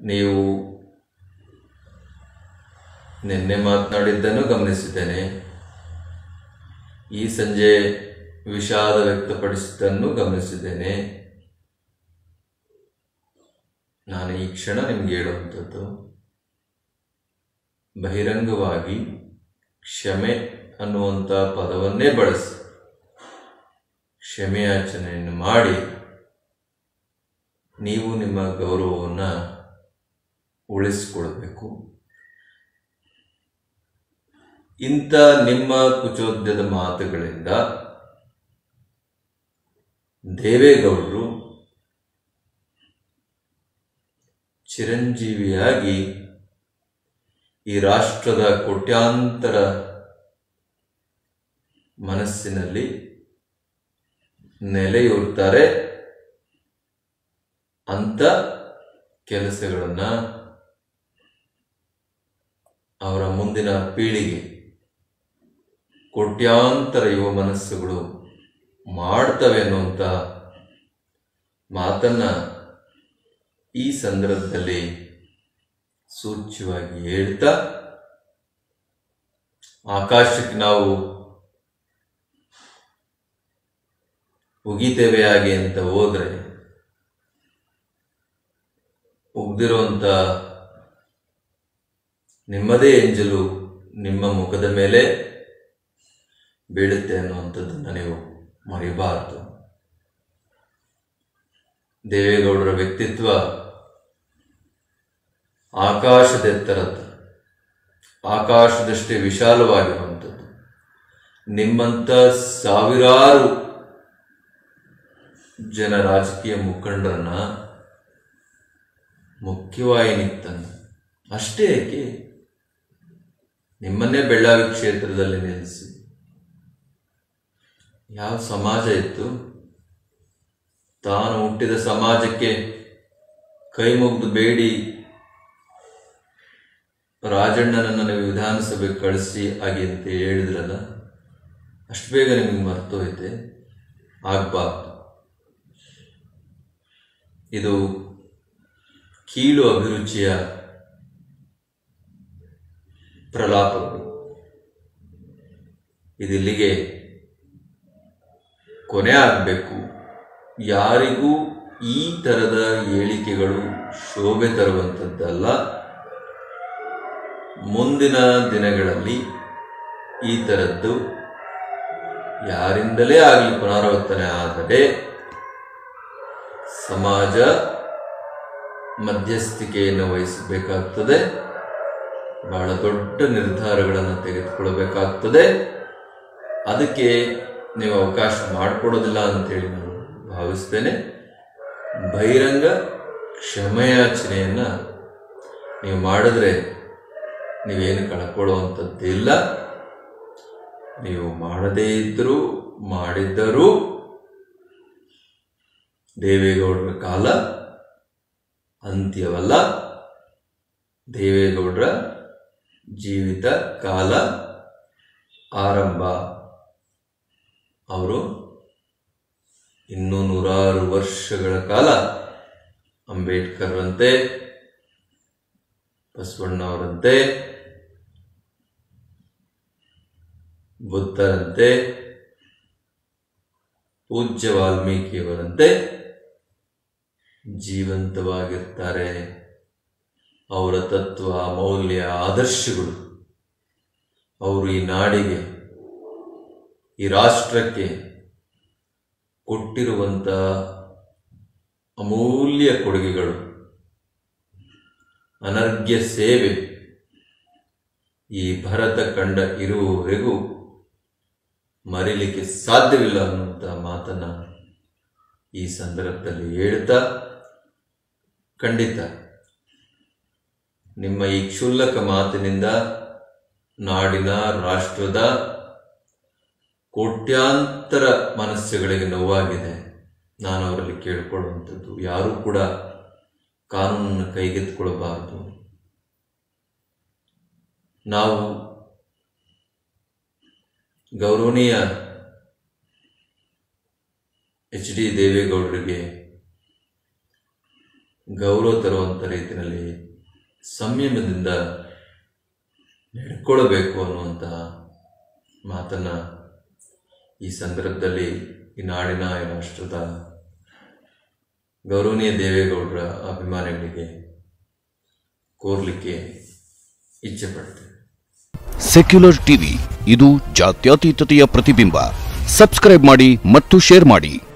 ನೀವು ನಿನ್ನೆ ಮಾತನಾಡಿದ್ದನ್ನು ಗಮನಿಸಿದ್ದೇನೆ ಈ ಸಂಜೆ ವಿಷಾದ ವ್ಯಕ್ತಪಡಿಸಿದ್ದನ್ನು ಗಮನಿಸಿದ್ದೇನೆ ನಾನು ಈ ಕ್ಷಣ ನಿಮ್ಗೆ ಹೇಳುವಂಥದ್ದು ಬಹಿರಂಗವಾಗಿ ಕ್ಷಮೆ ಅನ್ನುವಂಥ ಪದವನ್ನೇ ಬಳಸಿ ಕ್ಷಮೆಯಾಚನೆಯನ್ನು ಮಾಡಿ ನೀವು ನಿಮ್ಮ ಗೌರವವನ್ನು ಉಳಿಸಿಕೊಳ್ಬೇಕು ಇಂಥ ನಿಮ್ಮ ಕುಚೋದ್ಯದ ಮಾತುಗಳಿಂದ ದೇವೇಗೌಡರು ಚಿರಂಜೀವಿಯಾಗಿ ಈ ರಾಷ್ಟ್ರದ ಕೋಟ್ಯಾಂತರ ಮನಸ್ಸಿನಲ್ಲಿ ನೆಲೆಯೂರ್ತಾರೆ ಅಂತ ಕೆಲಸಗಳನ್ನ ಅವರ ಮುಂದಿನ ಪೀಳಿಗೆ ಕೋಟ್ಯಾಂತರ ಯುವ ಮನಸ್ಸುಗಳು ಮಾಡ್ತವೆ ಅನ್ನುವಂಥ ಮಾತನ್ನ ಈ ಸಂದರ್ಭದಲ್ಲಿ ಸೂಚ್ಯವಾಗಿ ಹೇಳ್ತಾ ಆಕಾಶಕ್ಕೆ ನಾವು ಉಗಿತೇವೆ ಹಾಗೆ ಅಂತ ಹೋದ್ರೆ ಉಗ್ದಿರುವಂತ ನಿಮ್ಮದೇ ಎಂಜಲು ನಿಮ್ಮ ಮುಖದ ಮೇಲೆ ಬೀಳುತ್ತೆ ಅನ್ನುವಂಥದ್ದನ್ನು ನೀವು ಮರೆಯಬಾರದು ದೇವೇಗೌಡರ ವ್ಯಕ್ತಿತ್ವ ಆಕಾಶದೆತ್ತರದ್ದು ಆಕಾಶದಷ್ಟೇ ವಿಶಾಲವಾಗಿರುವಂಥದ್ದು ನಿಮ್ಮಂಥ ಸಾವಿರಾರು ಜನ ರಾಜಕೀಯ ಮುಖಂಡರನ್ನ ಮುಖ್ಯವಾಹಿನಿಗೆ ತಂದು ಅಷ್ಟೇ ಏಕೆ ನಿಮ್ಮನ್ನೇ ಬೆಳ್ಳಾವಿ ಕ್ಷೇತ್ರದಲ್ಲಿ ನಿಲ್ಲಿಸಿ ಯಾವ ಸಮಾಜ ಇತ್ತು ತಾನು ಹುಟ್ಟಿದ ಸಮಾಜಕ್ಕೆ ಕೈ ಮುಗಿದು ಬೇಡಿ ರಾಜಣ್ಣನನ್ನು ನೀವು ವಿಧಾನಸಭೆಗೆ ಕಳಿಸಿ ಹಾಗೆ ಅಂತ ಹೇಳಿದ್ರಲ್ಲ ಅಷ್ಟು ಬೇಗ ನಿಮಗೆ ಮರ್ತೋಯ್ತೆ ಆಗ್ಬಾರ್ದು ಇದು ಕೀಳು ಅಭಿರುಚಿಯ ಪ್ರಲಾಪಗಳು ಇದಿಲ್ಲಿಗೆ ಕೊನೆ ಆಗಬೇಕು ಯಾರಿಗೂ ಈ ಥರದ ಹೇಳಿಕೆಗಳು ಶೋಭೆ ತರುವಂಥದ್ದಲ್ಲ ಮುಂದಿನ ದಿನಗಳಲ್ಲಿ ಈ ಥರದ್ದು ಯಾರಿಂದಲೇ ಆಗಲಿ ಪುನರಾವರ್ತನೆ ಆದರೆ ಸಮಾಜ ಮಧ್ಯಸ್ಥಿಕೆಯನ್ನು ವಹಿಸಬೇಕಾಗ್ತದೆ ಬಹಳ ದೊಡ್ಡ ನಿರ್ಧಾರಗಳನ್ನು ತೆಗೆದುಕೊಳ್ಳಬೇಕಾಗ್ತದೆ ಅದಕ್ಕೆ ನೀವು ಅವಕಾಶ ಮಾಡಿಕೊಡೋದಿಲ್ಲ ಅಂತೇಳಿ ನಾನು ಭಾವಿಸ್ತೇನೆ ಬಹಿರಂಗ ಕ್ಷಮೆಯಾಚನೆಯನ್ನು ನೀವು ಮಾಡಿದ್ರೆ ನೀವೇನು ಕಳ್ಕೊಳ್ಳುವಂಥದ್ದಿಲ್ಲ ನೀವು ಮಾಡದೇ ಇದ್ದರೂ ಮಾಡಿದ್ದರೂ ದೇವೇಗೌಡರ ಕಾಲ ಅಂತ್ಯವಲ್ಲ ದೇವೇಗೌಡರ ಜೀವಿತ ಕಾಲ ಆರಂಭ ಅವರು ಇನ್ನೂ ನೂರಾರು ವರ್ಷಗಳ ಕಾಲ ಅಂಬೇಡ್ಕರ್ರಂತೆ ಬಸವಣ್ಣವರಂತೆ ಬುದ್ಧರಂತೆ ಪೂಜ್ಯ ವಾಲ್ಮೀಕಿಯವರಂತೆ ಜೀವಂತವಾಗಿರ್ತಾರೆ ಅವರ ತತ್ವ ಮೌಲ್ಯ ಆದರ್ಶಗಳು ಅವರು ಈ ನಾಡಿಗೆ ಈ ರಾಷ್ಟ್ರಕ್ಕೆ ಕೊಟ್ಟಿರುವಂಥ ಅಮೂಲ್ಯ ಕೊಡುಗೆಗಳು ಅನರ್ಘ್ಯ ಸೇವೆ ಈ ಭರತ ಕಂಡ ಇರುವವರೆಗೂ ಮರಿಲಿಕ್ಕೆ ಸಾಧ್ಯವಿಲ್ಲ ಅನ್ನುವಂಥ ಮಾತನ್ನ ಈ ಸಂದರ್ಭದಲ್ಲಿ ಹೇಳ್ತಾ ಖಂಡಿತ ನಿಮ್ಮ ಈ ಕ್ಷುಲ್ಲಕ ಮಾತಿನಿಂದ ನಾಡಿನ ರಾಷ್ಟ್ರದ ಕೋಟ್ಯಾಂತರ ಮನಸ್ಸುಗಳಿಗೆ ನೋವಾಗಿದೆ ನಾನು ಅವರಲ್ಲಿ ಕೇಳಿಕೊಳ್ಳುವಂಥದ್ದು ಯಾರೂ ಕೂಡ ಕಾನೂನನ್ನು ಕೈಗೆತ್ತಿಕೊಳ್ಳಬಾರದು ನಾವು ಗೌರವನೀಯ ಎಚ್ ಡಿ ದೇವೇಗೌಡರಿಗೆ ಗೌರವ ತರುವಂಥ ರೀತಿಯಲ್ಲಿ ಸಂಯಮದಿಂದ ನಡ್ಕೊಳ್ಬೇಕು ಅನ್ನುವಂತಹ ಮಾತನ್ನು ಈ ಸಂದರ್ಭದಲ್ಲಿ ಈ ನಾಡಿನ ಈ ರಾಷ್ಟ್ರದ ಗೌರವನೀಯ ದೇವೇಗೌಡರ ಅಭಿಮಾನಿಗಳಿಗೆ ಕೋರ್ಲಿಕ್ಕೆ ಇಚ್ಛೆ ಪಡ್ತೇವೆ ಸೆಕ್ಯುಲರ್ ಟಿವಿ ಇದು ಜಾತ್ಯತೀತತೆಯ ಪ್ರತಿಬಿಂಬ ಸಬ್ಸ್ಕ್ರೈಬ್ ಮಾಡಿ ಮತ್ತು ಶೇರ್ ಮಾಡಿ